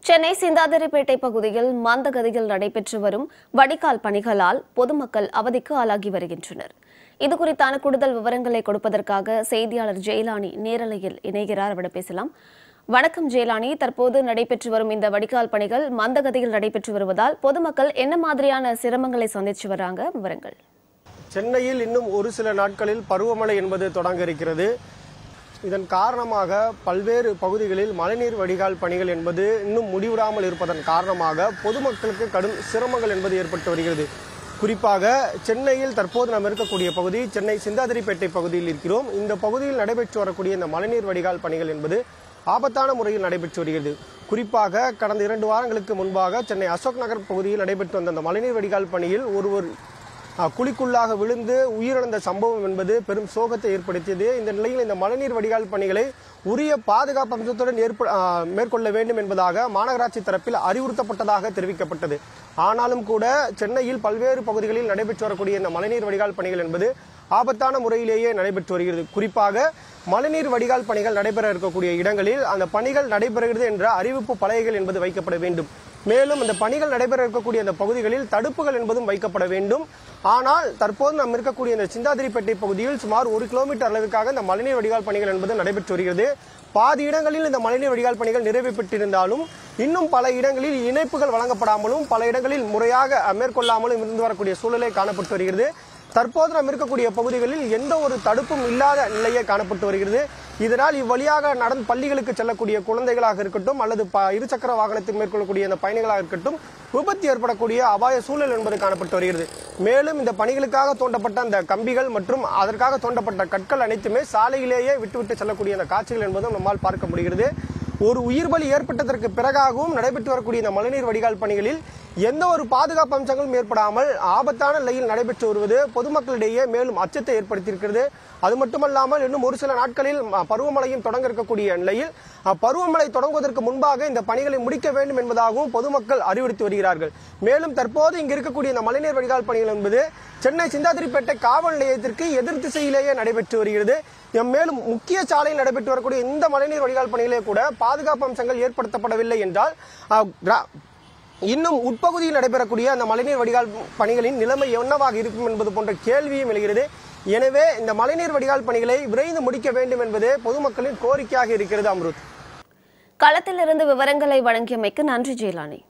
சென்னை சிந்தாதிரிப்பேட்டை பகுதியில் மந்தகதியில் நடைபெற்று வரும் வடிகால் பணிகளால் பொதுமக்கள் அவதிக்கு ஆளாகி வருகின்றனர் இது குறித்தான கூடுதல் விவரங்களை கொடுப்பதற்காக செய்தியாளர் ஜெயலானி நேரலையில் இணைகிறார் அவரிடம் பேசலாம் வணக்கம் ஜெயலானி தற்போது நடைபெற்று வரும் இந்த வடிகால் பணிகள் மந்தகதியில் நடைபெற்று வருவதால் பொதுமக்கள் என்ன மாதிரியான சிரமங்களை சந்திச்சு வராங்க விவரங்கள் சென்னையில் இன்னும் ஒரு சில நாட்களில் பருவமழை என்பது தொடங்க இருக்கிறது இதன் காரணமாக பல்வேறு பகுதிகளில் மழைநீர் வடிகால் பணிகள் என்பது இன்னும் முடிவிடாமல் இருப்பதன் காரணமாக பொதுமக்களுக்கு கடும் சிரமங்கள் என்பது ஏற்பட்டு வருகிறது குறிப்பாக சென்னையில் தற்போது நாம் இருக்கக்கூடிய பகுதி சென்னை சிந்தாதிரிப்பேட்டை பகுதியில் இருக்கிறோம் இந்த பகுதியில் நடைபெற்று வரக்கூடிய இந்த மழைநீர் வடிகால் பணிகள் என்பது ஆபத்தான முறையில் நடைபெற்று வருகிறது குறிப்பாக கடந்த இரண்டு வாரங்களுக்கு முன்பாக சென்னை அசோக் நகர் பகுதியில் நடைபெற்று வந்த அந்த மழைநீர் வடிகால் பணியில் ஒருவர் அஹ், குழிக்குள்ளாக விழுந்து உயிரிழந்த சம்பவம் என்பது பெரும் சோகத்தை ஏற்படுத்தியது இந்த நிலையில் இந்த மழைநீர் வடிகால் பணிகளை உரிய பாதுகாப்பு அம்சத்துடன் ஏற்ப அஹ், மேற்கொள்ள வேண்டும் என்பதாக மாநகராட்சி தரப்பில் அறிவுறுத்தப்பட்டதாக தெரிவிக்கப்பட்டது ஆனாலும் கூட சென்னையில் பல்வேறு பகுதிகளில் நடைபெற்று வரக்கூடிய இந்த மழைநீர் வடிகால் பணிகள் என்பது ஆபத்தான முறையிலேயே நடைபெற்று வருகிறது குறிப்பாக மழைநீர் வடிகால் பணிகள் நடைபெற இருக்கக்கூடிய இடங்களில் அந்த பணிகள் நடைபெறுகிறது என்ற அறிவிப்பு பலகைகள் என்பது வைக்கப்பட வேண்டும் மேலும் அந்த பணிகள் நடைபெற இருக்கக்கூடிய அந்த பகுதிகளில் தடுப்புகள் என்பதும் வைக்கப்பட வேண்டும் ஆனால் தற்போது நாம் இருக்கக்கூடிய இந்த சிந்தாதிரிப்பேட்டை பகுதியில் சுமார் ஒரு கிலோமீட்டர் அளவிற்காக இந்த மழைநீர் வடிகால் பணிகள் என்பது நடைபெற்று வருகிறது பாதி இடங்களில் இந்த மழைநீர் வடிகால் பணிகள் நிறைவு பெற்றிருந்தாலும் இன்னும் பல இடங்களில் இணைப்புகள் வழங்கப்படாமலும் பல இடங்களில் முறையாக அஹ், மேற்கொள்ளாமலும் இருந்து வரக்கூடிய சூழலை காணப்பட்டு வருகிறது தற்போது நாம் இருக்கக்கூடிய பகுதிகளில் எந்த ஒரு தடுப்பும் இல்லாத நிலையே காணப்பட்டு வருகிறது இதனால் இவ்வழியாக நடந்து பள்ளிகளுக்கு செல்லக்கூடிய குழந்தைகளாக இருக்கட்டும் அல்லது ப- இருசக்கர வாகனத்தில் மேற்கொள்ளக்கூடிய அந்த பயணிகளாக இருக்கட்டும் விபத்து ஏற்படக்கூடிய அபாய சூழல் என்பது காணப்பட்டு வருகிறது மேலும் இந்த பணிகளுக்காக தோண்டப்பட்ட அந்த கம்பிகள் மற்றும் அதற்காக தோண்டப்பட்ட கற்கள் அனைத்துமே சாலையிலேயே விட்டுவிட்டு செல்லக்கூடிய அந்த காட்சிகள் என்பதும் நம்மால் பார்க்க முடிகிறது ஒரு உயிர் பலி ஏற்பட்டதற்கு பிறகாகவும் நடைபெற்று வரக்கூடிய இந்த மழைநீர் வடிகால் பணிகளில் எந்த ஒரு பாதுகாப்பு அம்சங்களும் ஏற்படாமல் ஆபத்தான நிலையில் நடைபெற்று வருவது பொதுமக்களிடையே மேலும் அச்சத்தை ஏற்படுத்தியிருக்கிறது அது மட்டுமல்லாமல் இன்னும் ஒரு சில நாட்களில் ம, பருவமழையும் தொடங்க இருக்கக்கூடிய நிலையில் அ, பருவமழை தொடங்குவதற்கு முன்பாக இந்த பணிகளை முடிக்க வேண்டும் என்பதாகவும் பொதுமக்கள் அறிவுறுத்தி வருகிறார்கள் மேலும் தற்போது இங்கு இருக்கக்கூடிய இந்த மழைநீர் வடிகால் பணிகள் என்பது சென்னை சிந்தாதிரிப்பேட்டை காவல் நிலையத்திற்கு எதிர் திசையிலேயே நடைபெற்று வருகிறது எம் மேலும் முக்கிய சாலையில் நடைபெற்று வரக்கூடிய இந்த மழைநீர் வடிகால் பணிகளே கூட பாதுகாப்பு அம்சங்கள் ஏற்படுத்தப்படவில்லை என்றால் அ, கிரா- இன்னும் உட்பகுதியில் நடைபெறக்கூடிய அந்த மழைநீர் வடிகால் பணிகளின் நிலைமை என்னவாக இருக்கும் என்பது போன்ற கேள்வியும் எழுகிறது எனவே இந்த மழைநீர் வடிகால் பணிகளை விரைந்து முடிக்க வேண்டும் என்பதே பொதுமக்களின் கோரிக்கையாக இருக்கிறது அம்ருத் களத்திலிருந்து விவரங்களை வழங்கியமைக்கு நன்றி ஜெயலானி